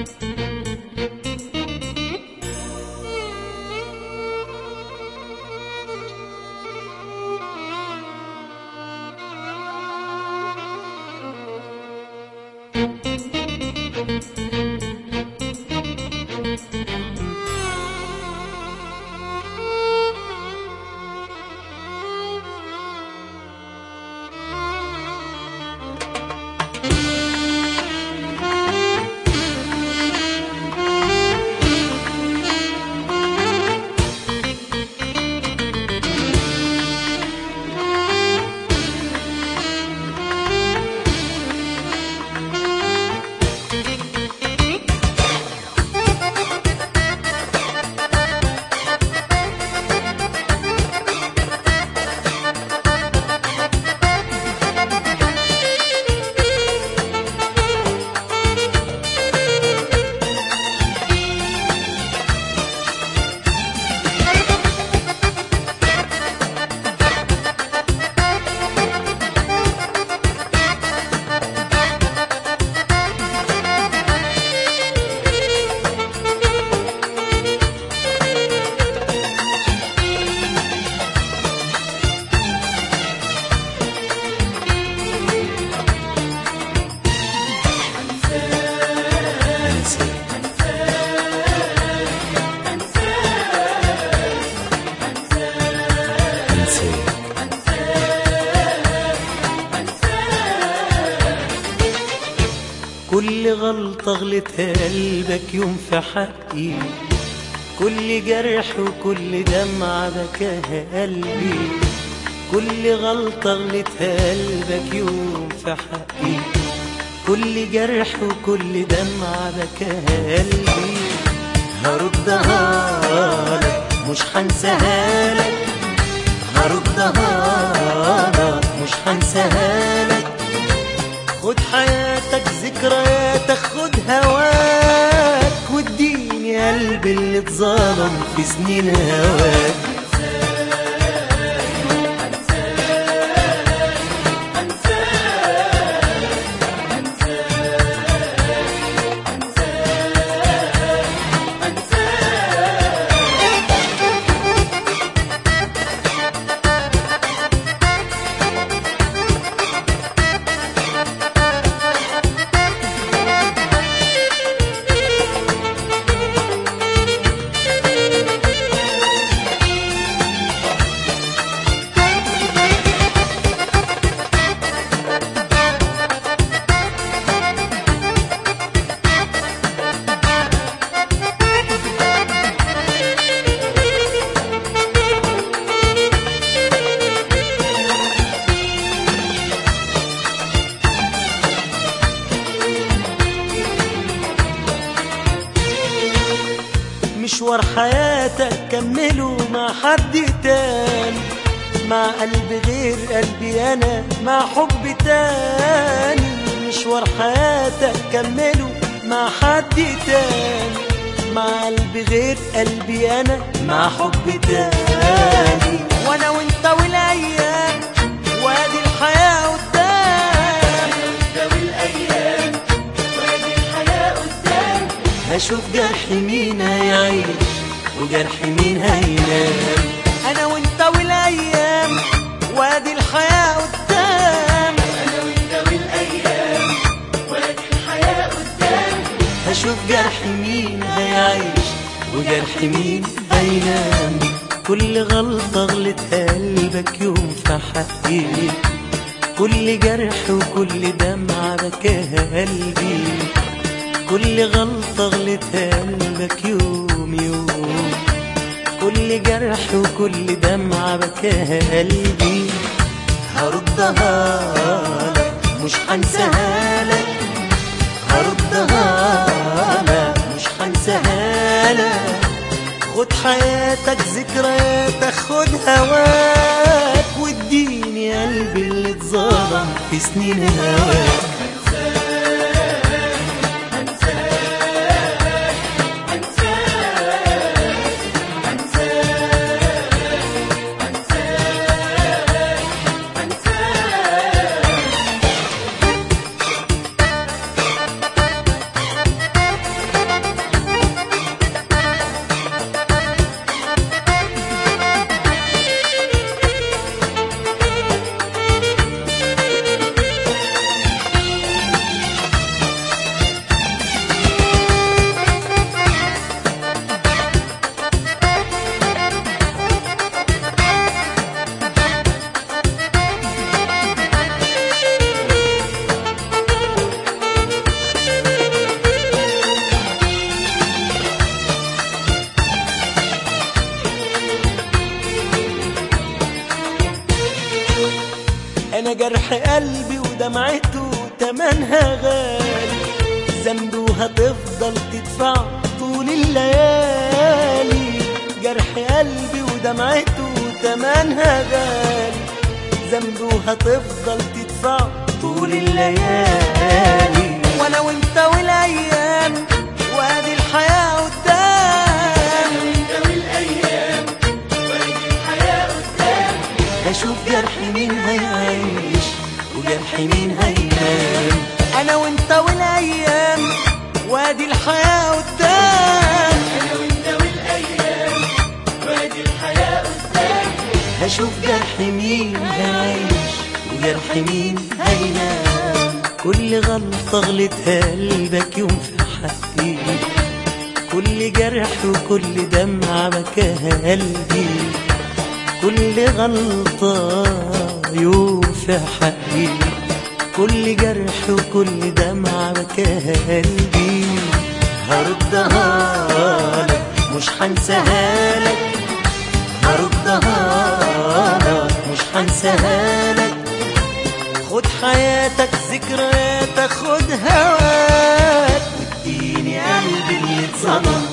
كل غلطة غلتها قلبك يوم في حقي كل جرح وكل دمعة بكاها قلبي كل غلطة غلتها قلبك يوم في حقي كل جرح وكل دمعة بكاها قلبي هردها لك مش هنساها لك هردها لك مش هنساها لك خد حياتك ذكرياتك خد هواك واديني قلبي اللي اتظلم في سنين هواك مشوار حياتك كمله مع حد تاني مع قلب غير قلبي انا مع حب تاني مشوار حياتك كمله مع حد تاني مع قلب غير قلبي انا مع حب تاني وانا وانت والايام وادي الحياه قدام هشوف جرح مين هيعيش وجرح مين هينام انا وانت والايام وادي الحياه قدام انا وانت والايام وادي الحياه قدام هشوف جرح مين هيعيش وجرح مين هينام كل غلطة غلتها قلبك يوم في حقي كل جرح وكل دمعة بكاها قلبي كل غلطة غلتها قلبك يوم يوم كل جرح وكل دمعة بكاها قلبي هردها لك مش هنساها لك هردها لك مش هنساها لك خد حياتك ذكرياتك خد هواك واديني قلبي اللي اتظلم في سنين هواك انا جرح قلبي ودمعته تمنها غالي ذنبي وهتفضل تدفع طول الليالي جرح قلبي ودمعته تمنها غالي ذنبي وهتفضل تدفع طول الليالي وانا وانت والايام وادي الحياه قدام بشوف جرح مين هيعيش وجرح مين هينام انا وانت والايام وادي الحياه قدام هشوف جرح مين هيعيش وجرح مين هينام كل غلطة غلطها قلبك يوم في حقي كل جرح وكل دمعة بكاها قلبي كل غلطة يوم في حقي كل جرح وكل دمعة بكاها قلبي هردها لك مش هنساها لك هردها لك مش هنساها لك خد حياتك ذكرياتك خد هواك واديني قلبي اللي اتظلم